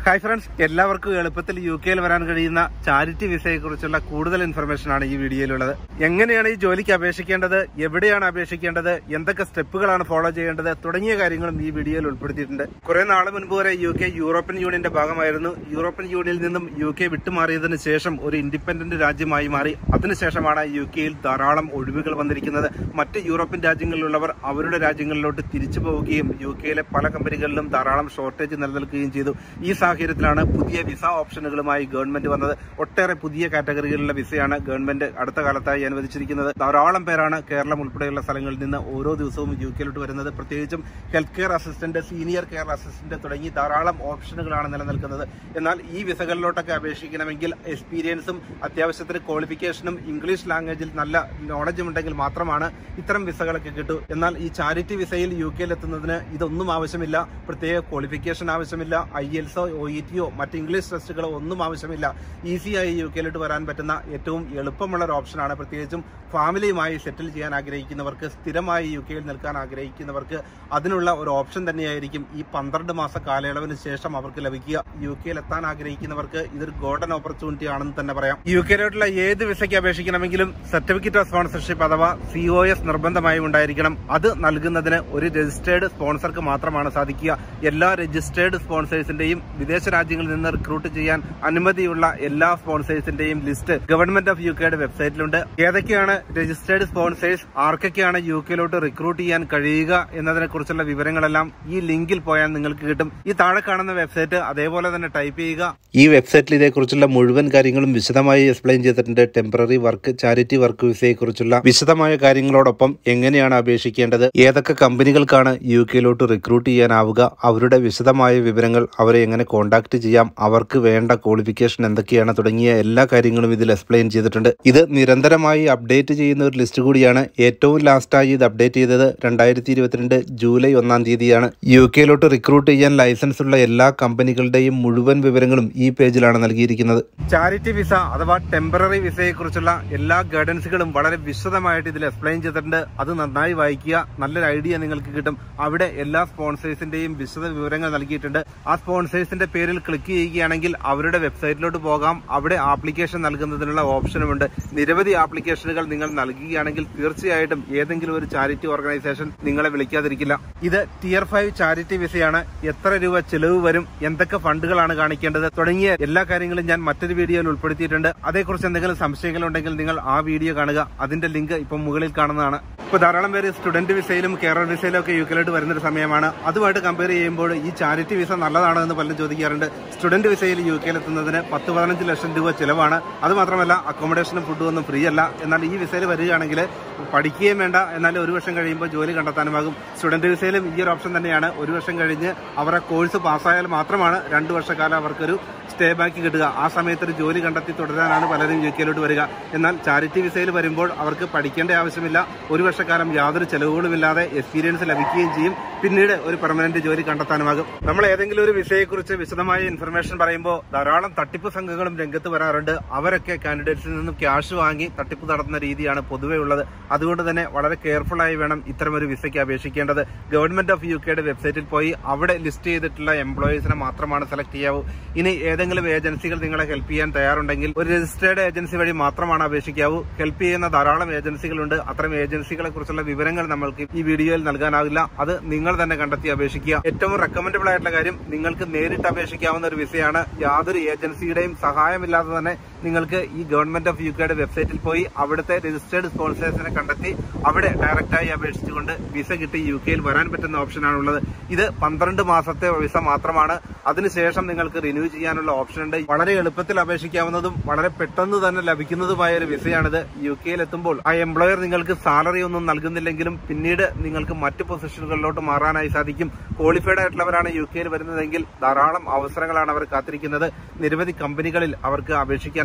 hi friends എല്ലാവർക്കും എളുപ്പത്തിൽ U കെയിൽ വരാൻ കഴിയുന്ന ചാരിറ്റി വിസയെ കുറിച്ചുള്ള കൂടുതൽ ഇൻഫർമേഷൻ ആണ് ഈ വീഡിയോയിലുള്ളത് എങ്ങനെയാണ് ഈ ജോലിക്ക് അപേക്ഷിക്കേണ്ടത് എവിടെയാണ് അപേക്ഷിക്കേണ്ടത് എന്തൊക്കെ സ്റ്റെപ്പുകളാണ് ഫോളോ ചെയ്യേണ്ടത് തുടങ്ങിയ കാര്യങ്ങളും ഈ വീഡിയോയിൽ ഉൾപ്പെടുത്തിയിട്ടുണ്ട് കുറെ നാൾ മുൻപ് വരെ യു കെ യൂറോപ്യൻ യൂണിയന്റെ ഭാഗമായിരുന്നു യൂറോപ്യൻ യൂണിയനിൽ നിന്നും യു കെ വിട്ടുമാറിയതിനു ശേഷം ഒരു ഇൻഡിപെൻഡന്റ് രാജ്യമായി മാറി അതിനുശേഷമാണ് യു കെയിൽ ധാരാളം ഒഴിവുകൾ വന്നിരിക്കുന്നത് മറ്റ് യൂറോപ്യൻ രാജ്യങ്ങളിലുള്ളവർ അവരുടെ രാജ്യങ്ങളിലോട്ട് തിരിച്ചു പോവുകയും യു കെയിലെ പല കമ്പനികളിലും ധാരാളം ഷോർട്ടേജ് നിലനിൽക്കുകയും ചെയ്തു ഈ സാഹചര്യത്തിലാണ് പുതിയ വിസ ഓപ്ഷനുകളുമായി ഗവൺമെന്റ് വന്നത് ഒട്ടേറെ പുതിയ കാറ്റഗറികളിലുള്ള വിസയാണ് ഗവൺമെന്റ് അടുത്ത കാലത്തായി അനുവദിച്ചിരിക്കുന്നത് ധാരാളം പേരാണ് കേരളം ഉൾപ്പെടെയുള്ള സ്ഥലങ്ങളിൽ നിന്ന് ഓരോ ദിവസവും യു കെയിലോട്ട് വരുന്നത് പ്രത്യേകിച്ചും health care assistant senior care assistant തുടങ്ങി ധാരാളം ഓപ്ഷനുകളാണ് നിലനിൽക്കുന്നത് എന്നാൽ ഈ വിസകളിലോട്ടൊക്കെ അപേക്ഷിക്കണമെങ്കിൽ എക്സ്പീരിയൻസും അത്യാവശ്യത്തിന് ക്വാളിഫിക്കേഷനും ഇംഗ്ലീഷ് ലാംഗ്വേജിൽ നല്ല നോളജും ഉണ്ടെങ്കിൽ മാത്രമാണ് ഇത്തരം വിസകളൊക്കെ കിട്ടൂ എന്നാൽ ഈ ചാരിറ്റി വിസയിൽ യു കെയിൽ എത്തുന്നതിന് ഇതൊന്നും ആവശ്യമില്ല പ്രത്യേക ക്വാളിഫിക്കേഷൻ ആവശ്യമില്ല ഐ എൽസോ ഒ ഇ ടിയോ മറ്റ് ഇംഗ്ലീഷ് ടെസ്റ്റുകളോ ഒന്നും ആവശ്യമില്ല ഈസിയായി യു കെയിലോട്ട് വരാൻ പറ്റുന്ന ഏറ്റവും എളുപ്പമുള്ള ഒരു ഓപ്ഷനാണ് പ്രത്യേകിച്ചും ഫാമിലിയുമായി സെറ്റിൽ ചെയ്യാൻ ആഗ്രഹിക്കുന്നവർക്ക് സ്ഥിരമായി യു കെയിൽ നിൽക്കാൻ ആഗ്രഹിക്കുന്നവർക്ക് അതിനുള്ള ഒരു ഓപ്ഷൻ തന്നെയായിരിക്കും ഈ പന്ത്രണ്ട് മാസ കാലയളവിന് ശേഷം അവർക്ക് ലഭിക്കുക യു കെയിൽ എത്താൻ ആഗ്രഹിക്കുന്നവർക്ക് ഇതൊരു ഗോൾഡൻ ഓപ്പർച്യൂണിറ്റി ആണെന്ന് തന്നെ പറയാം യു കെയിലോട്ടുള്ള ഏത് വിസയ്ക്ക് അപേക്ഷിക്കണമെങ്കിലും സർട്ടിഫിക്കറ്റ് ഓഫ് സ്പോൺസർഷിപ്പ് അഥവാ സി ഒ എസ് നിർബന്ധമായും ഉണ്ടായിരിക്കണം അത് നൽകുന്നതിന് ഒരു രജിസ്റ്റേർഡ് സ്പോൺസർക്ക് മാത്രമാണ് സാധിക്കുക എല്ലാ രജിസ്റ്റേർഡ് സ്പോൺസേഴ്സിന്റെയും വിദേശ രാജ്യങ്ങളിൽ നിന്ന് റിക്രൂട്ട് ചെയ്യാൻ അനുമതിയുള്ള എല്ലാ സ്പോൺസേഴ്സിന്റെയും ലിസ്റ്റ് ഗവൺമെന്റ് ഓഫ് യു കെയുടെ വെബ്സൈറ്റിലുണ്ട് ഏതൊക്കെയാണ് രജിസ്റ്റേർഡ് സ്പോൺസേഴ്സ് ആർക്കൊക്കെയാണ് യു കെയിലോട്ട് റിക്രൂട്ട് ചെയ്യാൻ കഴിയുക എന്നതിനെ കുറിച്ചുള്ള വിവരങ്ങളെല്ലാം ഈ ലിങ്കിൽ പോയാൽ നിങ്ങൾക്ക് കിട്ടും ഈ താഴെ കാണുന്ന വെബ്സൈറ്റ് അതേപോലെ തന്നെ ടൈപ്പ് ചെയ്യുക ഈ വെബ്സൈറ്റിൽ ഇതേക്കുറിച്ചുള്ള മുഴുവൻ കാര്യങ്ങളും വിശദമായി എക്സ്പ്ലെയിൻ ചെയ്തിട്ടുണ്ട് ടെമ്പററി വർക്ക് ചാരിറ്റി വർക്ക് വിസയെ കുറിച്ചുള്ള വിശദമായ കാര്യങ്ങളോടൊപ്പം എങ്ങനെയാണ് അപേക്ഷിക്കേണ്ടത് ഏതൊക്കെ കമ്പനികൾക്കാണ് യു കെയിലോട്ട് റിക്രൂട്ട് ചെയ്യാനാവുക അവരുടെ വിശദമായ വിവരങ്ങൾ അവരെ എങ്ങനെ കോൺടാക്ട് ചെയ്യാം അവർക്ക് വേണ്ട ക്വാളിഫിക്കേഷൻ എന്തൊക്കെയാണ് തുടങ്ങിയ എല്ലാ കാര്യങ്ങളും ഇതിൽ എക്സ്പ്ലെയിൻ ചെയ്തിട്ടുണ്ട് ഇത് നിരന്തരമായി അപ്ഡേറ്റ് ചെയ്യുന്ന ഒരു ലിസ്റ്റ് കൂടിയാണ് ഏറ്റവും ലാസ്റ്റായി ഇത് അപ്ഡേറ്റ് ചെയ്തത് രണ്ടായിരത്തി ഇരുപത്തിരണ്ട് ജൂലൈ ഒന്നാം തീയതിയാണ് യു കെയിലോട്ട് റിക്രൂട്ട് ചെയ്യാൻ ലൈസൻസ് ഉള്ള എല്ലാ കമ്പനികളുടെയും മുഴുവൻ വിവരങ്ങളും ഈ പേജിലാണ് നൽകിയിരിക്കുന്നത് ചാരിറ്റി വിസ അഥവാ ടെമ്പററി വിസയെ കുറിച്ചുള്ള എല്ലാ ഗൈഡൻസുകളും വളരെ വിശദമായിട്ട് ഇതിൽ എക്സ്പ്ലെയിൻ ചെയ്തിട്ടുണ്ട് അത് നന്നായി വായിക്കുക നല്ലൊരു ഐഡിയ നിങ്ങൾക്ക് കിട്ടും അവിടെ എല്ലാ സ്പോൺസേഴ്സിന്റെയും വിശദ വിവരങ്ങൾ നൽകിയിട്ടുണ്ട് ആ സ്പോൺസേഴ്സിന്റെ പേരിൽ ക്ലിക്ക് ചെയ്യുകയാണെങ്കിൽ അവരുടെ വെബ്സൈറ്റിലോട്ട് പോകാം അവിടെ ആപ്ലിക്കേഷൻ നൽകുന്നതിനുള്ള ഓപ്ഷനുമുണ്ട് നിരവധി ആപ്ലിക്കേഷനുകൾ നിങ്ങൾ നൽകുകയാണെങ്കിൽ തീർച്ചയായിട്ടും ഏതെങ്കിലും ഒരു ചാരിറ്റി ഓർഗനൈസേഷൻ നിങ്ങളെ വിളിക്കാതിരിക്കില്ല ഇത് ടിയർ ഫൈവ് ചാരിറ്റി വിസയാണ് എത്ര രൂപ ചെലവ് വരും എന്തൊക്കെ ഫണ്ടുകളാണ് കാണിക്കേണ്ടത് തുടങ്ങിയ എല്ലാ കാര്യങ്ങളും ഞാൻ മറ്റൊരു വീഡിയോയിൽ ഉൾപ്പെടുത്തിയിട്ടുണ്ട് അതേക്കുറിച്ച് എന്തെങ്കിലും സംശയങ്ങൾ ഉണ്ടെങ്കിൽ നിങ്ങൾ ആ വീഡിയോ കാണുക അതിന്റെ ലിങ്ക് ഇപ്പം മുകളിൽ കാണുന്നതാണ് ഇപ്പൊ ധാരാളം പേര് സ്റ്റുഡന്റ് വിസയിലും കേരള വിസയിലും ഒക്കെ യു കെയിലോട്ട് വരുന്നൊരു സമയമാണ് അതുമായിട്ട് കമ്പയർ ചെയ്യുമ്പോൾ ഈ ചാരിറ്റി വിസ നല്ലതാണോ എന്ന് പലരും ചോദിക്കാറുണ്ട് സ്റ്റുഡന്റ് വിസയിൽ യു കെയിൽ എത്തുന്നതിന് പത്ത് പതിനഞ്ച് ലക്ഷം രൂപ ചിലവാണ് അത് മാത്രമല്ല അക്കോമഡേഷനും ഫുഡും ഒന്നും ഫ്രീ അല്ല എന്നാൽ ഈ വിസയിൽ വരികയാണെങ്കിൽ പഠിക്കുകയും വേണ്ട എന്നാൽ ഒരു വർഷം കഴിയുമ്പോൾ ജോലി കണ്ടെത്താനുമാകും സ്റ്റുഡന്റ് വിസയിലും ഈ ഒരു ഓപ്ഷൻ തന്നെയാണ് ഒരു വർഷം കഴിഞ്ഞ് അവരുടെ കോഴ്സ് പാസ്സായാൽ മാത്രമാണ് രണ്ട് വർഷക്കാലം അവർക്കൊരു സ്റ്റേ ബാക്ക് കിട്ടുക ആ സമയത്ത് ഒരു ജോലി കണ്ടെത്തി തുടരാനാണ് പലരും യു കെയിലോട്ട് വരിക എന്നാൽ ചാരിറ്റി വിസയിൽ വരുമ്പോൾ അവർക്ക് പഠിക്കേണ്ട ആവശ്യമില്ല ഒരു വർഷക്കാലം യാതൊരു ചെലവുകളുമില്ലാതെ എക്സ്പീരിയൻസ് ലഭിക്കുകയും ചെയ്യും പിന്നീട് ഒരു പെർമനന്റ് ജോലി കണ്ടെത്താനുമാകും നമ്മൾ ഏതെങ്കിലും ഒരു വിസയെക്കുറിച്ച് വിശദമായ ഇൻഫർമേഷൻ പറയുമ്പോൾ ധാരാളം തട്ടിപ്പ് സംഘങ്ങളും രംഗത്ത് വരാറുണ്ട് അവരൊക്കെ കാൻഡിഡേറ്റ്സിൽ നിന്നും ക്യാഷ് വാങ്ങി തട്ടിപ്പ് നടത്തുന്ന രീതിയാണ് പൊതുവെ ഉള്ളത് അതുകൊണ്ട് തന്നെ വളരെ കെയർഫുൾ ആയി വേണം ഇത്തരമൊരു വിസയ്ക്ക് അപേക്ഷിക്കേണ്ടത് ഗവൺമെന്റ് ഓഫ് യു കെയുടെ വെബ്സൈറ്റിൽ പോയി അവിടെ ലിസ്റ്റ് ചെയ്തിട്ടുള്ള എംപ്ലോയീസിനെ മാത്രമാണ് സെലക്ട് ചെയ്യാവൂ ഇനി ഏതെങ്കിലും ഏജൻസികൾ നിങ്ങളെ ഹെൽപ്പ് ചെയ്യാൻ തയ്യാറുണ്ടെങ്കിൽ ഒരു രജിസ്റ്റേർഡ് ഏജൻസി വഴി മാത്രമാണ് അപേക്ഷിക്കാവൂ ഹെൽപ്പ് ചെയ്യുന്ന ധാരാളം ഏജൻസികളുണ്ട് അത്തരം ഏജൻസികളെ കുറിച്ചുള്ള വിവരങ്ങൾ നമ്മൾക്ക് ഈ വീഡിയോയിൽ നൽകാനാവില്ല അത് നിങ്ങൾ തന്നെ കണ്ടെത്തി അപേക്ഷിക്കുക ഏറ്റവും റെക്കമെൻഡബിൾ ആയിട്ടുള്ള കാര്യം നിങ്ങൾക്ക് നേരിട്ട് അപേക്ഷിക്കാവുന്ന ഒരു വിസയാണ് യാതൊരു ഏജൻസിയുടെയും സഹായമില്ലാതെ തന്നെ നിങ്ങൾക്ക് ഈ ഗവൺമെന്റ് ഓഫ് യു കെയുടെ വെബ്സൈറ്റിൽ പോയി അവിടുത്തെ രജിസ്റ്റേർഡ് സ്പോൺസേഴ്സിനെ കണ്ടെത്തി അവിടെ ഡയറക്റ്റായി അപേക്ഷിച്ചുകൊണ്ട് വിസ കിട്ടി യു കെയിൽ വരാൻ പറ്റുന്ന ഓപ്ഷനാണുള്ളത് ഇത് പന്ത്രണ്ട് മാസത്തെ വിസ മാത്രമാണ് അതിനുശേഷം നിങ്ങൾക്ക് റിന്യൂ ചെയ്യാനുള്ള ഓപ്ഷൻ ഉണ്ട് വളരെ എളുപ്പത്തിൽ അപേക്ഷിക്കാവുന്നതും വളരെ പെട്ടെന്ന് തന്നെ ലഭിക്കുന്നതുമായ ഒരു വിസയാണിത് യു കെയിൽ എത്തുമ്പോൾ ആ എംപ്ലോയർ നിങ്ങൾക്ക് സാലറി ഒന്നും നൽകുന്നില്ലെങ്കിലും പിന്നീട് നിങ്ങൾക്ക് മറ്റ് പൊസിഷനുകളിലോട്ട് മാറാനായി സാധിക്കും ക്വാളിഫൈഡ് ആയിട്ടുള്ളവരാണ് യു കെയിൽ വരുന്നതെങ്കിൽ ധാരാളം അവസരങ്ങളാണ് അവർ കാത്തിരിക്കുന്നത് നിരവധി കമ്പനികളിൽ അവർക്ക് അപേക്ഷിക്കാൻ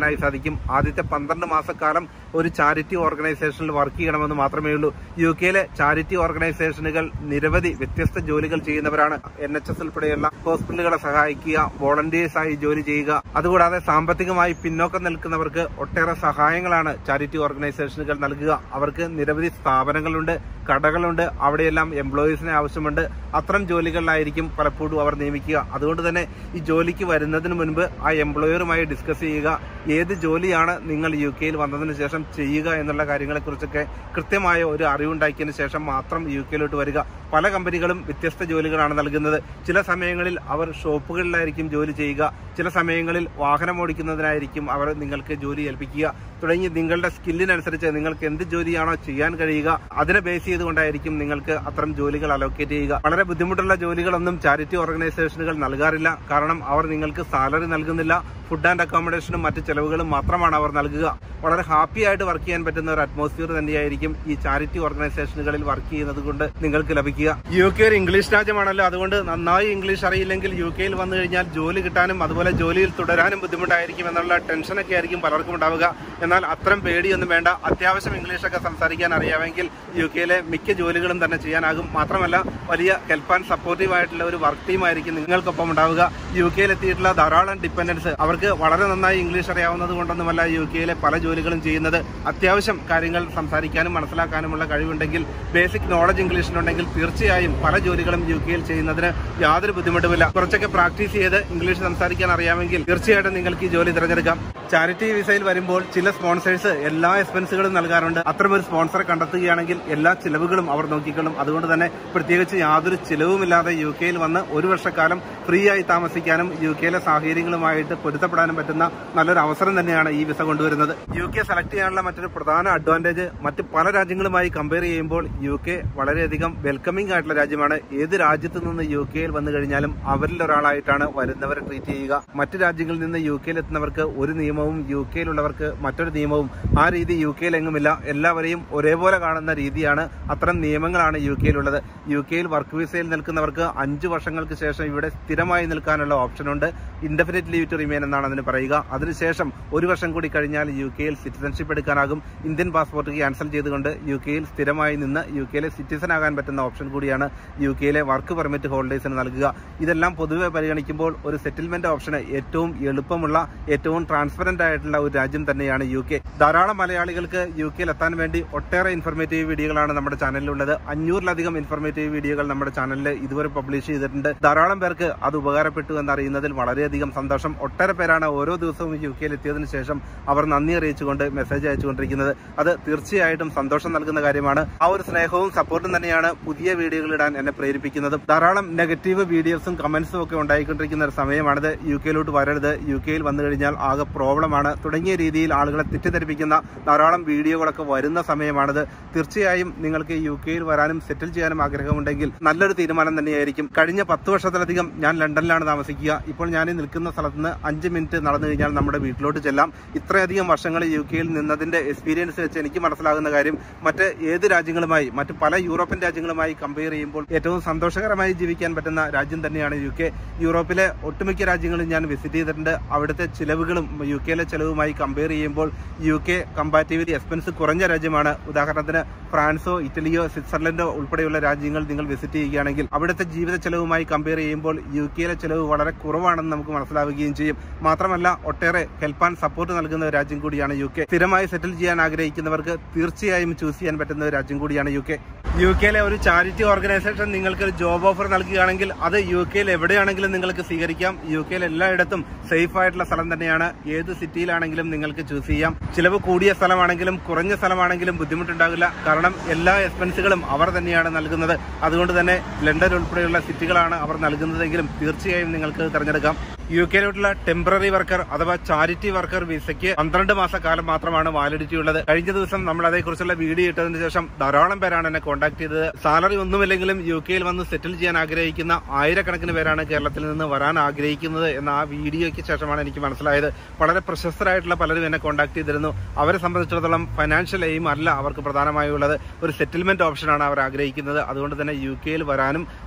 ചെയ്യാനായി സാധിക്കും ആദ്യത്തെ പന്ത്രണ്ട് മാസക്കാലം ഒരു ചാരിറ്റി ഓർഗനൈസേഷനിൽ വർക്ക് ചെയ്യണമെന്ന് മാത്രമേ ഉള്ളൂ യു കെയിലെ ചാരിറ്റി ഓർഗനൈസേഷനുകൾ നിരവധി വ്യത്യസ്ത ജോലികൾ ചെയ്യുന്നവരാണ് എൻ എച്ച് എസ് ഉൾപ്പെടെയുള്ള ഹോസ്പിറ്റലുകളെ സഹായിക്കുക വോളണ്ടിയേഴ്സ് ആയി ജോലി ചെയ്യുക അതുകൂടാതെ സാമ്പത്തികമായി പിന്നോക്കം നിൽക്കുന്നവർക്ക് ഒട്ടേറെ സഹായങ്ങളാണ് ചാരിറ്റി ഓർഗനൈസേഷനുകൾ നൽകുക അവർക്ക് നിരവധി സ്ഥാപനങ്ങളുണ്ട് കടകളുണ്ട് അവിടെയെല്ലാം എംപ്ലോയീസിനെ ആവശ്യമുണ്ട് അത്തരം ജോലികളിലായിരിക്കും പലപ്പോഴും അവർ നിയമിക്കുക അതുകൊണ്ട് തന്നെ ഈ ജോലിക്ക് വരുന്നതിന് മുൻപ് ആ എംപ്ലോയറുമായി ഡിസ്കസ് ചെയ്യുക ഏത് ജോലിയാണ് നിങ്ങൾ യു കെയിൽ വന്നതിന് ശേഷം ചെയ്യുക എന്നുള്ള കാര്യങ്ങളെക്കുറിച്ചൊക്കെ കൃത്യമായ ഒരു അറിവുണ്ടാക്കിയതിന് ശേഷം മാത്രം യു കെയിലോട്ട് വരിക പല കമ്പനികളും വ്യത്യസ്ത ജോലികളാണ് നൽകുന്നത് ചില സമയങ്ങളിൽ അവർ ഷോപ്പുകളിലായിരിക്കും ജോലി ചെയ്യുക ചില സമയങ്ങളിൽ വാഹനം ഓടിക്കുന്നതിനായിരിക്കും അവർ നിങ്ങൾക്ക് ജോലി ഏൽപ്പിക്കുക തുടങ്ങി നിങ്ങളുടെ സ്കില്ലിനനുസരിച്ച് നിങ്ങൾക്ക് എന്ത് ജോലിയാണോ ചെയ്യാൻ കഴിയുക അതിനെ ബേസ് ചെയ്തുകൊണ്ടായിരിക്കും നിങ്ങൾക്ക് അത്തരം ജോലികൾ അലോക്കേറ്റ് ചെയ്യുക വളരെ ബുദ്ധിമുട്ടുള്ള ജോലികളൊന്നും ചാരിറ്റി ഓർഗനൈസേഷനുകൾ നൽകാറില്ല കാരണം അവർ നിങ്ങൾക്ക് സാലറി നൽകുന്നില്ല ഫുഡ് ആൻഡ് അക്കോമഡേഷനും മറ്റ് ചെലവുകളും മാത്രമാണ് അവർ നൽകുക വളരെ ഹാപ്പി ആയിട്ട് വർക്ക് ചെയ്യാൻ പറ്റുന്ന ഒരു അറ്റ്മോസ്ഫിയർ തന്നെയായിരിക്കും ഈ ചാരിറ്റി ഓർഗനൈസേഷനുകളിൽ വർക്ക് ചെയ്യുന്നത് കൊണ്ട് നിങ്ങൾക്ക് ലഭിക്കുക യു കെ ഒരു ഇംഗ്ലീഷ് രാജ്യമാണല്ലോ അതുകൊണ്ട് നന്നായി ഇംഗ്ലീഷ് അറിയില്ലെങ്കിൽ യു കെയിൽ വന്നു കഴിഞ്ഞാൽ ജോലി കിട്ടാനും അതുപോലെ ജോലിയിൽ തുടരാനും ബുദ്ധിമുട്ടായിരിക്കും എന്നുള്ള ടെൻഷനൊക്കെ ആയിരിക്കും പലർക്കും ഉണ്ടാവുക എന്നാൽ അത്തരം പേടിയൊന്നും വേണ്ട അത്യാവശ്യം ഇംഗ്ലീഷൊക്കെ സംസാരിക്കാൻ അറിയാമെങ്കിൽ യു കെയിലെ മിക്ക ജോലികളും തന്നെ ചെയ്യാനാകും മാത്രമല്ല വലിയ ഹെൽപ്പ് ആൻഡ് സപ്പോർട്ടീവ് ആയിട്ടുള്ള ഒരു വർക്ക് ടീം ആയിരിക്കും നിങ്ങൾക്കൊപ്പം ഉണ്ടാവുക യു കെയിൽ എത്തിയിട്ടുള്ള ധാരാളം ഡിപ്പെൻഡൻസ് അവർക്ക് വളരെ നന്നായി ഇംഗ്ലീഷ് അറിയാവുന്നത് കൊണ്ടൊന്നുമല്ല യു കെയിലെ പല ജോലികളും ചെയ്യുന്നത് അത്യാവശ്യം കാര്യങ്ങൾ സംസാരിക്കാനും മനസ്സിലാക്കാനുമുള്ള കഴിവുണ്ടെങ്കിൽ ബേസിക് നോളജ് ഇംഗ്ലീഷിനുണ്ടെങ്കിൽ തീർച്ചയായും പല ജോലികളും യു കെയിൽ ചെയ്യുന്നതിന് യാതൊരു ബുദ്ധിമുട്ടുമില്ല കുറച്ചൊക്കെ പ്രാക്ടീസ് ചെയ്ത് ഇംഗ്ലീഷ് സംസാരിക്കാൻ അറിയാമെങ്കിൽ തീർച്ചയായിട്ടും നിങ്ങൾക്ക് ഈ ജോലി തിരഞ്ഞെടുക്കാം ചാരിറ്റി വിസയിൽ വരുമ്പോൾ ചില സ്പോൺസേഴ്സ് എല്ലാ എക്സ്പെൻസുകളും നൽകാറുണ്ട് അത്തരമൊരു സ്പോൺസറെ കണ്ടെത്തുകയാണെങ്കിൽ എല്ലാ ചിലവുകളും അവർ നോക്കിക്കൊള്ളും അതുകൊണ്ട് തന്നെ പ്രത്യേകിച്ച് യാതൊരു ചിലവുമില്ലാതെ യു കെയിൽ വന്ന് ഒരു വർഷക്കാലം ഫ്രീ ആയി താമസിക്കാനും യു കെയിലെ സാഹചര്യങ്ങളുമായിട്ട് പൊരുത്തപ്പെടാനും പറ്റുന്ന നല്ലൊരു അവസരം തന്നെയാണ് ഈ വിസ കൊണ്ടുവരുന്നത് യു കെ സെലക്ട് ചെയ്യാനുള്ള മറ്റൊരു പ്രധാന അഡ്വാൻറ്റേജ് മറ്റ് പല രാജ്യങ്ങളുമായി കമ്പയർ ചെയ്യുമ്പോൾ യു കെ വളരെയധികം വെൽക്കമിംഗ് ആയിട്ടുള്ള രാജ്യമാണ് ഏത് രാജ്യത്ത് നിന്ന് യു കെയിൽ വന്നു കഴിഞ്ഞാലും അവരിൽ ഒരാളായിട്ടാണ് വരുന്നവരെ ട്രീറ്റ് ചെയ്യുക മറ്റു രാജ്യങ്ങളിൽ നിന്ന് യു കെയിൽ എത്തുന്നവർക്ക് ഒരു നിയമവും യു കെയിലുള്ളവർക്ക് മറ്റൊരു നിയമവും ആ രീതി യു കെയിൽ എങ്ങുമില്ല എല്ലാവരെയും ഒരേപോലെ കാണുന്ന രീതിയാണ് അത്തരം നിയമങ്ങളാണ് യു കെയിലുള്ളത് യു കെയിൽ വർക്ക് വിസയിൽ നിൽക്കുന്നവർക്ക് അഞ്ചു വർഷങ്ങൾക്ക് ശേഷം ഇവിടെ സ്ഥിരമായി നിൽക്കാനുള്ള ഓപ്ഷനുണ്ട് ഇൻഡെഫിനിറ്റ് ലീവ് ടു റിമെയിൻ എന്നാണ് അതിന് പറയുക അതിനുശേഷം ഒരു വർഷം കൂടി കഴിഞ്ഞാൽ യു കെയിൽ സിറ്റിസൺഷിപ്പ് എടുക്കാനാകും ഇന്ത്യൻ പാസ്പോർട്ട് ക്യാൻസൽ ചെയ്തുകൊണ്ട് യു കെയിൽ സ്ഥിരമായി നിന്ന് യു കെയിലെ സിറ്റിസൺ ആകാൻ പറ്റുന്ന ഓപ്ഷൻ കൂടിയാണ് യു കെയിലെ വർക്ക് പെർമിറ്റ് ഹോൾഡേഴ്സിന് നൽകുക ഇതെല്ലാം പൊതുവെ പരിഗണിക്കുമ്പോൾ ഒരു സെറ്റിൽമെന്റ് ഓപ്ഷന് ഏറ്റവും എളുപ്പമുള്ള ഏറ്റവും ട്രാൻസ്പെറന്റ് ആയിട്ടുള്ള ഒരു രാജ്യം തന്നെയാണ് യു കെ ധാരാളം മലയാളികൾക്ക് യു കെയിൽ എത്താൻ വേണ്ടി ഒട്ടേറെ ഇൻഫർമേറ്റീവ് വീഡിയോകളാണ് നമ്മുടെ ചാനലിലുള്ളത് അഞ്ഞൂറിലധികം ഇൻഫർമേറ്റീവ് വീഡിയോകൾ നമ്മുടെ ചാനലിൽ ഇതുവരെ പബ്ലിഷ് ചെയ്തിട്ടുണ്ട് ധാരാളം പേർക്ക് അത് ഉപകാരപ്പെട്ടു എന്നറിയുന്നതിൽ വളരെയധികം സന്തോഷം ഒട്ടേറെ പേരാണ് ഓരോ ദിവസവും യു കെയിൽ എത്തിയതിനു ശേഷം അവർ നന്ദി അറിയിച്ചുകൊണ്ട് മെസ്സേജ് അയച്ചുകൊണ്ടിരിക്കുന്നത് അത് തീർച്ചയായിട്ടും സന്തോഷം നൽകുന്ന കാര്യമാണ് ആ ഒരു സ്നേഹവും സപ്പോർട്ടും തന്നെയാണ് പുതിയ വീഡിയോകൾ ഇടാൻ എന്നെ പ്രേരിപ്പിക്കുന്നത് ധാരാളം നെഗറ്റീവ് വീഡിയോസും കമന്റ്സും ഒക്കെ ഉണ്ടായിക്കൊണ്ടിരിക്കുന്ന ഒരു സമയമാണിത് യു കെയിലോട്ട് വരരുത് യു കെയിൽ വന്നു കഴിഞ്ഞാൽ ആകെ പ്രോബ്ലമാണ് തുടങ്ങിയ രീതിയിൽ ആളുകളെ തെറ്റിദ്ധരിപ്പിക്കുന്ന ധാരാളം വീഡിയോകളൊക്കെ വരുന്ന സമയമാണിത് തീർച്ചയായും നിങ്ങൾക്ക് യു കെയിൽ വരാനും സെറ്റിൽ ചെയ്യാനും ആഗ്രഹമുണ്ടെങ്കിൽ നല്ലൊരു തീരുമാനം തന്നെയായിരിക്കും കഴിഞ്ഞ പത്ത് വർഷത്തിലധികം ഞാൻ ലണ്ടനിലാണ് താമസിക്കുക ഇപ്പോൾ ഞാൻ ഈ നിൽക്കുന്ന സ്ഥലത്ത് നിന്ന് അഞ്ച് മിനിറ്റ് നടന്നു കഴിഞ്ഞാൽ നമ്മുടെ വീട്ടിലോട്ട് ചെല്ലാം ഇത്രയധികം വർഷങ്ങൾ യു കെയിൽ നിന്നതിന്റെ എക്സ്പീരിയൻസ് വെച്ച് എനിക്ക് മനസ്സിലാകുന്ന കാര്യം മറ്റ് ഏത് രാജ്യങ്ങളുമായി മറ്റ് പല യൂറോപ്യൻ രാജ്യങ്ങളുമായി കമ്പയർ ചെയ്യുമ്പോൾ ഏറ്റവും സന്തോഷകരമായി ജീവിക്കാൻ പറ്റുന്ന രാജ്യം തന്നെയാണ് യു കെ യൂറോപ്പിലെ ഒട്ടുമിക്ക രാജ്യങ്ങളും ഞാൻ വിസിറ്റ് ചെയ്തിട്ടുണ്ട് അവിടുത്തെ ചിലവുകളും യു കെയിലെ ചിലവുമായി കമ്പയർ ചെയ്യുമ്പോൾ യു കെ കമ്പാരിറ്റീവ്ലി എക്സ്പെൻസ് കുറഞ്ഞ രാജ്യമാണ് ഉദാഹരണത്തിന് ഫ്രാൻസോ ഇറ്റലിയോ സ്വിറ്റ്സർലൻഡോ ഉൾപ്പെടെയുള്ള രാജ്യങ്ങൾ നിങ്ങൾ വിസിറ്റ് ചെയ്യുകയാണെങ്കിൽ അവിടുത്തെ ജീവിത ചെലവുമായി കമ്പയർ ചെയ്യുമ്പോൾ യു കെയിലെ ചെലവ് വളരെ കുറവാണെന്ന് നമുക്ക് മനസ്സിലാവുകയും ചെയ്യും മാത്രമല്ല ഒട്ടേറെ ഹെൽപ്പ് ആൻഡ് സപ്പോർട്ട് നൽകുന്ന ഒരു രാജ്യം കൂടിയാണ് യു കെ സ്ഥിരമായി സെറ്റിൽ ചെയ്യാൻ ആഗ്രഹിക്കുന്നവർക്ക് തീർച്ചയായും ചൂസ് ചെയ്യാൻ പറ്റുന്ന ഒരു രാജ്യം കൂടിയാണ് യു കെ യു കെയിലെ ഒരു ചാരിറ്റി ഓർഗനൈസേഷൻ നിങ്ങൾക്ക് ഒരു ജോബ് ഓഫർ നൽകുകയാണെങ്കിൽ അത് യു കെയിൽ എവിടെയാണെങ്കിലും നിങ്ങൾക്ക് സ്വീകരിക്കാം യു കെയിൽ എല്ലായിടത്തും സേഫ് ആയിട്ടുള്ള സ്ഥലം തന്നെയാണ് ഏത് സിറ്റിയിലാണെങ്കിലും നിങ്ങൾക്ക് ചൂസ് ചെയ്യാം ചിലവ് കൂടിയ സ്ഥലമാണെങ്കിലും കുറഞ്ഞ സ്ഥലമാണെങ്കിലും ബുദ്ധിമുട്ടുണ്ടാകില്ല കാരണം എല്ലാ എക്സ്പെൻസുകളും അവർ തന്നെയാണ് നൽകുന്നത് അതുകൊണ്ട് തന്നെ ലണ്ടൻ ഉൾപ്പെടെയുള്ള സിറ്റികളാണ് അവർ നൽകുന്നതെങ്കിലും തീർച്ചയായും നിങ്ങൾക്ക് തിരഞ്ഞെടുക്കാം യു കെയിലോട്ടുള്ള ടെമ്പററി വർക്കർ അഥവാ ചാരിറ്റി വർക്കർ വിസയ്ക്ക് പന്ത്രണ്ട് മാസ കാലം മാത്രമാണ് വാലിഡിറ്റി ഉള്ളത് കഴിഞ്ഞ ദിവസം നമ്മൾ അതേക്കുറിച്ചുള്ള വീഡിയോ ഇട്ടതിന് ശേഷം ധാരാളം പേരാണ് എന്നെ കോൺടാക്ട് ചെയ്തത് സാലറി ഒന്നുമില്ലെങ്കിലും യു കെയിൽ വന്ന് സെറ്റിൽ ചെയ്യാൻ ആഗ്രഹിക്കുന്ന ആയിരക്കണക്കിന് പേരാണ് കേരളത്തിൽ നിന്ന് വരാൻ ആഗ്രഹിക്കുന്നത് എന്ന ആ വീഡിയോയ്ക്ക് ശേഷമാണ് എനിക്ക് മനസ്സിലായത് വളരെ പ്രശസ്തരായിട്ടുള്ള പലരും എന്നെ കോൺടാക്ട് ചെയ്തിരുന്നു അവരെ സംബന്ധിച്ചിടത്തോളം ഫൈനാൻഷ്യൽ എയിം അല്ല അവർക്ക് പ്രധാനമായുള്ളത് ഒരു സെറ്റിൽമെന്റ് ഓപ്ഷനാണ് അവർ ആഗ്രഹിക്കുന്നത് അതുകൊണ്ട് തന്നെ യു കെയിൽ വരാനും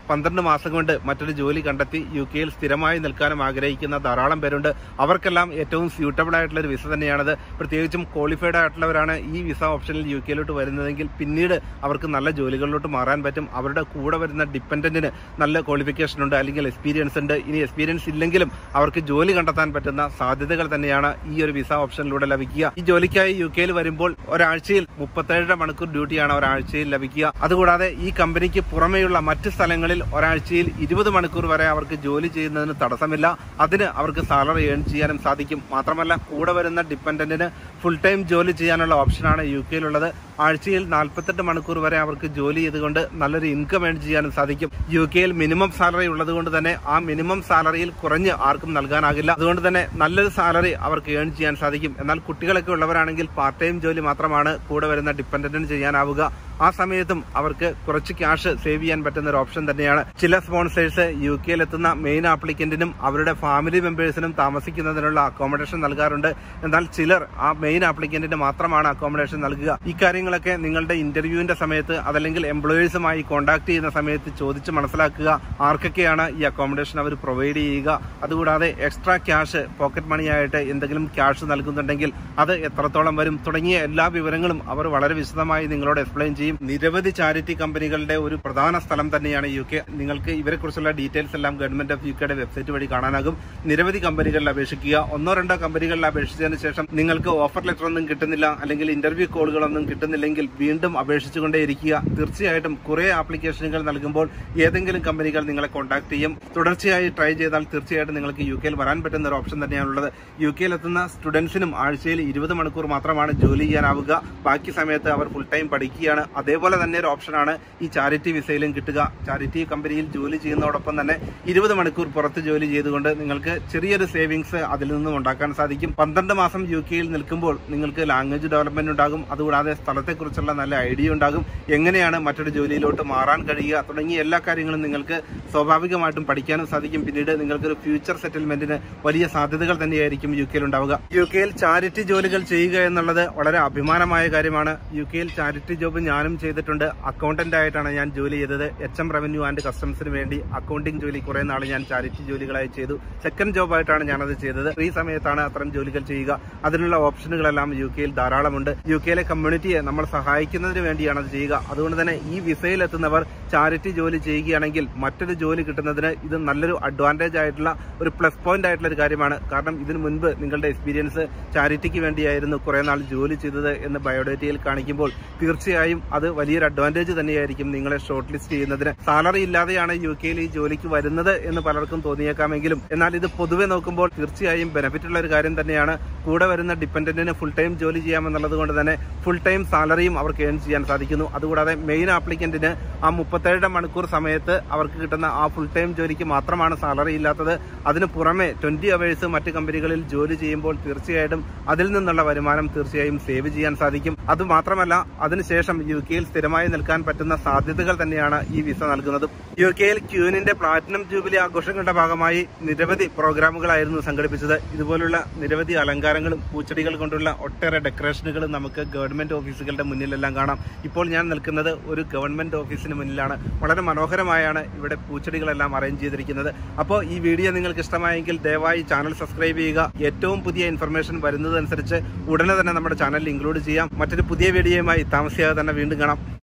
പന്ത്രണ്ട് മാസം കൊണ്ട് മറ്റൊരു ജോലി കണ്ടെത്തി യു കെയിൽ സ്ഥിരമായി നിൽക്കാനും ആഗ്രഹിക്കുന്ന ധാരാളം പേരുണ്ട് അവർക്കെല്ലാം ഏറ്റവും സ്യൂട്ടബിൾ ആയിട്ടുള്ള ഒരു വിസ തന്നെയാണത് പ്രത്യേകിച്ചും ക്വാളിഫൈഡ് ആയിട്ടുള്ളവരാണ് ഈ വിസ ഓപ്ഷനിൽ യു കെയിലോട്ട് വരുന്നതെങ്കിൽ പിന്നീട് അവർക്ക് നല്ല ജോലികളിലോട്ട് മാറാൻ പറ്റും അവരുടെ കൂടെ വരുന്ന ഡിപ്പെൻഡന്റിന് നല്ല ക്വാളിഫിക്കേഷൻ ഉണ്ട് അല്ലെങ്കിൽ എക്സ്പീരിയൻസ് ഉണ്ട് ഇനി എക്സ്പീരിയൻസ് ഇല്ലെങ്കിലും അവർക്ക് ജോലി കണ്ടെത്താൻ പറ്റുന്ന സാധ്യതകൾ തന്നെയാണ് ഈ ഒരു വിസ ഓപ്ഷനിലൂടെ ലഭിക്കുക ഈ ജോലിക്കായി യു കെയിൽ വരുമ്പോൾ ഒരാഴ്ചയിൽ മുപ്പത്തേഴര മണിക്കൂർ ഡ്യൂട്ടിയാണ് ഒരാഴ്ചയിൽ ലഭിക്കുക അതുകൂടാതെ ഈ കമ്പനിക്ക് പുറമെയുള്ള മറ്റ് സ്ഥലങ്ങളിൽ ഒരാഴ്ചയിൽ ഇരുപത് മണിക്കൂർ വരെ അവർക്ക് ജോലി ചെയ്യുന്നതിന് തടസ്സമില്ല അതിന് അവർക്ക് സാലറി ഏൺ ചെയ്യാനും സാധിക്കും മാത്രമല്ല കൂടെ വരുന്ന ഡിപ്പെൻഡന്റിന് ഫുൾ ടൈം ജോലി ചെയ്യാനുള്ള ഓപ്ഷനാണ് യു കെയിലുള്ളത് ആഴ്ചയിൽ നാൽപ്പത്തെട്ട് മണിക്കൂർ വരെ അവർക്ക് ജോലി ചെയ്തുകൊണ്ട് നല്ലൊരു ഇൻകം ഏൺ ചെയ്യാനും സാധിക്കും യു കെയിൽ മിനിമം സാലറി ഉള്ളതുകൊണ്ട് തന്നെ ആ മിനിമം സാലറിയിൽ കുറഞ്ഞ് ആർക്കും നൽകാനാകില്ല അതുകൊണ്ട് തന്നെ നല്ലൊരു സാലറി അവർക്ക് ഏൺ ചെയ്യാൻ സാധിക്കും എന്നാൽ കുട്ടികളൊക്കെ ഉള്ളവരാണെങ്കിൽ പാർട്ട് ടൈം ജോലി മാത്രമാണ് കൂടെ വരുന്ന ഡിപ്പെൻഡന്റിന് ചെയ്യാനാവുക ആ സമയത്തും അവർക്ക് കുറച്ച് ക്യാഷ് സേവ് ചെയ്യാൻ പറ്റുന്ന ഒരു ഓപ്ഷൻ തന്നെയാണ് ചില സ്പോൺസേഴ്സ് യു കെയിൽ എത്തുന്ന മെയിൻ ആപ്ലിക്കന്റിനും അവരുടെ ഫാമിലി മെമ്പേഴ്സിനും താമസിക്കുന്നതിനുള്ള അക്കോമഡേഷൻ നൽകാറുണ്ട് എന്നാൽ ചിലർ ആ മെയിൻ ആപ്ലിക്കന്റിന് മാത്രമാണ് അക്കോമഡേഷൻ നൽകുക ഇക്കാര്യങ്ങളൊക്കെ നിങ്ങളുടെ ഇന്റർവ്യൂവിന്റെ സമയത്ത് അതല്ലെങ്കിൽ എംപ്ലോയേഴ്സുമായി കോൺടാക്ട് ചെയ്യുന്ന സമയത്ത് ചോദിച്ച് മനസ്സിലാക്കുക ആർക്കൊക്കെയാണ് ഈ അക്കോമഡേഷൻ അവർ പ്രൊവൈഡ് ചെയ്യുക അതുകൂടാതെ എക്സ്ട്രാ ക്യാഷ് പോക്കറ്റ് മണി ആയിട്ട് എന്തെങ്കിലും ക്യാഷ് നൽകുന്നുണ്ടെങ്കിൽ അത് എത്രത്തോളം വരും തുടങ്ങിയ എല്ലാ വിവരങ്ങളും അവർ വളരെ വിശദമായി നിങ്ങളോട് എക്സ്പ്ലെയിൻ ചെയ്യും നിരവധി ചാരിറ്റി കമ്പനികളുടെ ഒരു പ്രധാന സ്ഥലം തന്നെയാണ് യു കെ നിങ്ങൾക്ക് ഇവരെ കുറിച്ചുള്ള ഡീറ്റെയിൽസ് എല്ലാം ഗവൺമെന്റ് ഓഫ് യു കെയുടെ വെബ്സൈറ്റ് വഴി കാണാനാകും നിരവധി കമ്പനികളിൽ അപേക്ഷിക്കുക ഒന്നോ രണ്ടോ കമ്പനികളിൽ അപേക്ഷിച്ചതിന് ശേഷം നിങ്ങൾക്ക് ഓഫർ ലെറ്റർ ഒന്നും കിട്ടുന്നില്ല അല്ലെങ്കിൽ ഇന്റർവ്യൂ കോളുകളൊന്നും കിട്ടുന്നില്ലെങ്കിൽ വീണ്ടും അപേക്ഷിച്ചുകൊണ്ടേയിരിക്കുക തീർച്ചയായിട്ടും കുറെ ആപ്ലിക്കേഷനുകൾ നൽകുമ്പോൾ ഏതെങ്കിലും കമ്പനികൾ നിങ്ങളെ കോൺടാക്ട് ചെയ്യും തുടർച്ചയായി ട്രൈ ചെയ്താൽ തീർച്ചയായിട്ടും നിങ്ങൾക്ക് യു കെയിൽ വരാൻ പറ്റുന്ന ഒരു ഓപ്ഷൻ തന്നെയാണുള്ളത് യു കെയിൽ എത്തുന്ന സ്റ്റുഡൻസിനും ആഴ്ചയിൽ ഇരുപത് മണിക്കൂർ മാത്രമാണ് ജോലി ചെയ്യാനാവുക ബാക്കി സമയത്ത് അവർ ഫുൾ ടൈം പഠിക്കുകയാണ് അതേപോലെ തന്നെ ഒരു ഓപ്ഷനാണ് ഈ ചാരിറ്റി വിസയിലും കിട്ടുക ചാരിറ്റി കമ്പനിയിൽ ജോലി ചെയ്യുന്നതോടൊപ്പം തന്നെ ഇരുപത് മണിക്കൂർ പുറത്ത് ജോലി ചെയ്തുകൊണ്ട് നിങ്ങൾക്ക് ചെറിയൊരു സേവിങ്സ് അതിൽ നിന്നും ഉണ്ടാക്കാൻ സാധിക്കും പന്ത്രണ്ട് മാസം യു കെയിൽ നിൽക്കുമ്പോൾ നിങ്ങൾക്ക് ലാംഗ്വേജ് ഡെവലപ്മെന്റ് ഉണ്ടാകും അതുകൂടാതെ സ്ഥലത്തെക്കുറിച്ചുള്ള നല്ല ഐഡിയ ഉണ്ടാകും എങ്ങനെയാണ് മറ്റൊരു ജോലിയിലോട്ട് മാറാൻ കഴിയുക തുടങ്ങിയ എല്ലാ കാര്യങ്ങളും നിങ്ങൾക്ക് സ്വാഭാവികമായിട്ടും പഠിക്കാനും സാധിക്കും പിന്നീട് നിങ്ങൾക്കൊരു ഫ്യൂച്ചർ സെറ്റിൽമെന്റിന് വലിയ സാധ്യതകൾ തന്നെയായിരിക്കും യു കെയിൽ ഉണ്ടാവുക യു കെയിൽ ചാരിറ്റി ജോലികൾ ചെയ്യുക എന്നുള്ളത് വളരെ അഭിമാനമായ കാര്യമാണ് യു കെയിൽ ചാരിറ്റി ജോബ് ഞാനും ചെയ്തിട്ടുണ്ട് അക്കൗണ്ടന്റ് ആയിട്ടാണ് ഞാൻ ജോലി ചെയ്തത് എച്ച് എം റവന്യൂ ആൻഡ് കസ്റ്റംസിന് വേണ്ടി അക്കൗണ്ടിംഗ് ജോലി കുറെ നാൾ ഞാൻ ചാരിറ്റി ജോലികളായി ചെയ്തു സെക്കൻഡ് ജോബായിട്ടാണ് ഞാനത് ചെയ്തത് ഈ സമയത്താണ് അത്തരം ജോലികൾ ചെയ്യുക അതിനുള്ള ഓപ്ഷനുകളെല്ലാം യു കെയിൽ ധാരാളമുണ്ട് യു കെയിലെ കമ്മ്യൂണിറ്റിയെ നമ്മൾ സഹായിക്കുന്നതിന് വേണ്ടിയാണ് അത് ചെയ്യുക അതുകൊണ്ട് തന്നെ ഈ വിസയിൽ എത്തുന്നവർ ചാരിറ്റി ജോലി ചെയ്യുകയാണെങ്കിൽ മറ്റൊരു ജോലി കിട്ടുന്നതിന് ഇത് നല്ലൊരു അഡ്വാൻറ്റേജ് ആയിട്ടുള്ള ഒരു പ്ലസ് പോയിന്റ് ആയിട്ടുള്ള ഒരു കാര്യമാണ് കാരണം ഇതിനു മുൻപ് നിങ്ങളുടെ എക്സ്പീരിയൻസ് ചാരിറ്റിക്ക് വേണ്ടിയായിരുന്നു കുറെ നാൾ ജോലി ചെയ്തത് എന്ന് ബയോഡേറ്റയിൽ കാണിക്കുമ്പോൾ തീർച്ചയായും അത് വലിയൊരു അഡ്വാൻറ്റേജ് തന്നെയായിരിക്കും നിങ്ങളെ ഷോർട്ട് ലിസ്റ്റ് ചെയ്യുന്നതിന് സാലറി ഇല്ലാതെയാണ് യു കെയിൽ ഈ ജോലിക്ക് വരുന്നത് എന്ന് പലർക്കും തോന്നിയേക്കാമെങ്കിലും എന്നാൽ ഇത് പൊതുവെ നോക്കുമ്പോൾ തീർച്ചയായും ബെനിഫിറ്റ് ഉള്ള ഒരു കാര്യം തന്നെയാണ് കൂടെ വരുന്ന ഡിപ്പെൻഡന്റിന് ഫുൾ ടൈം ജോലി ചെയ്യാമെന്നുള്ളത് കൊണ്ട് തന്നെ ഫുൾ ടൈം സാലറിയും അവർക്ക് ഏൺ ചെയ്യാൻ സാധിക്കുന്നു അതുകൂടാതെ മെയിൻ ആപ്ലിക്കന്റിന് ആ മുപ്പത്തേഴ് മണിക്കൂർ സമയത്ത് അവർക്ക് കിട്ടുന്ന ആ ഫുൾ ടൈം ജോലിക്ക് മാത്രമാണ് സാലറി ഇല്ലാത്തത് അതിന് പുറമെ ട്വന്റി അവേഴ്സ് മറ്റ് കമ്പനികളിൽ ജോലി ചെയ്യുമ്പോൾ തീർച്ചയായിട്ടും അതിൽ നിന്നുള്ള വരുമാനം തീർച്ചയായും സേവ് ചെയ്യാൻ സാധിക്കും അത് മാത്രമല്ല അതിനുശേഷം യു കെയിൽ സ്ഥിരമായി നിൽക്കാൻ പറ്റുന്ന സാധ്യതകൾ തന്നെയാണ് ഈ വിസ നൽകുന്നത് യു കെയിൽ ക്യൂനിന്റെ പ്ലാറ്റിനം ജൂബിലി ആഘോഷങ്ങളുടെ ഭാഗമായി നിരവധി പ്രോഗ്രാമുകളായിരുന്നു സംഘടിപ്പിച്ചത് ഇതുപോലുള്ള നിരവധി അലങ്കാരങ്ങളും പൂച്ചെടികൾ കൊണ്ടുള്ള ഒട്ടേറെ ഡെക്കറേഷനുകളും നമുക്ക് ഗവൺമെന്റ് ഓഫീസുകളുടെ മുന്നിലെല്ലാം കാണാം ഇപ്പോൾ ഞാൻ നിൽക്കുന്നത് ഒരു ഗവൺമെന്റ് ഓഫീസിന് മുന്നിലാണ് വളരെ മനോഹരമായാണ് ഇവിടെ പൂച്ചെടികളെല്ലാം അറേഞ്ച് ചെയ്തിരിക്കുന്നത് അപ്പോൾ ഈ വീഡിയോ നിങ്ങൾക്ക് ഇഷ്ടമായെങ്കിൽ ദയവായി ചാനൽ സബ്സ്ക്രൈബ് ചെയ്യുക ഏറ്റവും പുതിയ ഇൻഫർമേഷൻ വരുന്നതനുസരിച്ച് ഉടനെ തന്നെ നമ്മുടെ ചാനലിൽ ഇൻക്ലൂഡ് ചെയ്യാം മറ്റൊരു പുതിയ വീഡിയോയുമായി താമസിയാതെ തന്നെ വീണ്ടും കാണാം